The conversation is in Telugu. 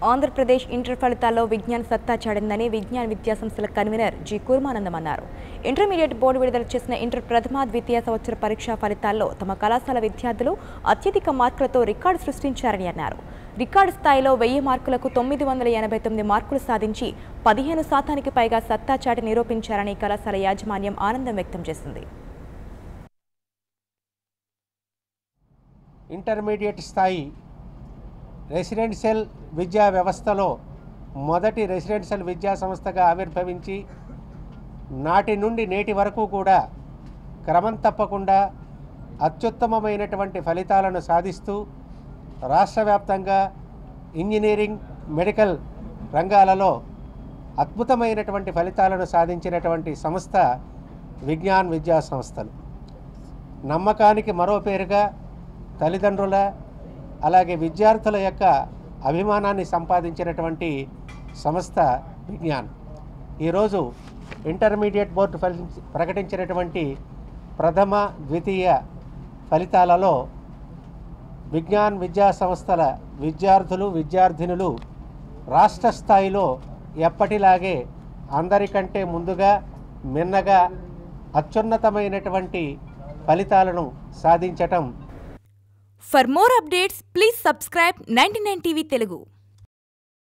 ఆంధ్రప్రదేశ్ ఇంటర్ ఫలితాల్లో విజ్ఞాన్ సత్తా చాడిందని విజ్ఞాన్ విద్యా సంస్థల కన్వీనర్ జి కుర్మానందం అన్నారు ఇంటర్మీడియట్ బోర్డు విడుదల చేసిన ఇంటర్ ప్రథమ ద్వితీయ సంవత్సర పరీక్షా ఫలితాల్లో తమ కళాశాల విద్యార్థులు అత్యధిక మార్కులతో రికార్డు సృష్టించారని అన్నారు రికార్డు స్థాయిలో వెయ్యి మార్కులకు తొమ్మిది వందల ఎనభై తొమ్మిది మార్కులు సాధించి పదిహేను శాతానికి పైగా సత్తా చాటి నిరూపించారని కళాశాల యాజమాన్యం ఆనందం వ్యక్తం చేసింది ఇంటర్మీడియట్ స్థాయి రెసిడెన్షియల్ విద్యా వ్యవస్థలో మొదటి రెసిడెన్షియల్ విద్యా సంస్థగా ఆవిర్భవించి నాటి నుండి నేటి వరకు కూడా క్రమం తప్పకుండా అత్యుత్తమమైనటువంటి ఫలితాలను సాధిస్తూ రాష్ట్ర వ్యాప్తంగా ఇంజనీరింగ్ మెడికల్ రంగాలలో అద్భుతమైనటువంటి ఫలితాలను సాధించినటువంటి సంస్థ విజ్ఞాన్ విద్యా సంస్థలు నమ్మకానికి మరో పేరుగా తల్లిదండ్రుల అలాగే విద్యార్థుల యొక్క అభిమానాన్ని సంపాదించినటువంటి సంస్థ విజ్ఞాన్ ఈరోజు ఇంటర్మీడియట్ బోర్డు ఫలించి ప్రకటించినటువంటి ప్రథమ ద్వితీయ ఫలితాలలో విజ్ఞాన్ విద్యా సంస్థల విద్యార్థులు విద్యార్థినులు రాష్ట్ర స్థాయిలో ఎప్పటిలాగే అందరికంటే ముందుగా మిన్నగా అత్యున్నతమైనటువంటి ఫలితాలను సాధించటం for more updates please subscribe ninety nine TV Telugu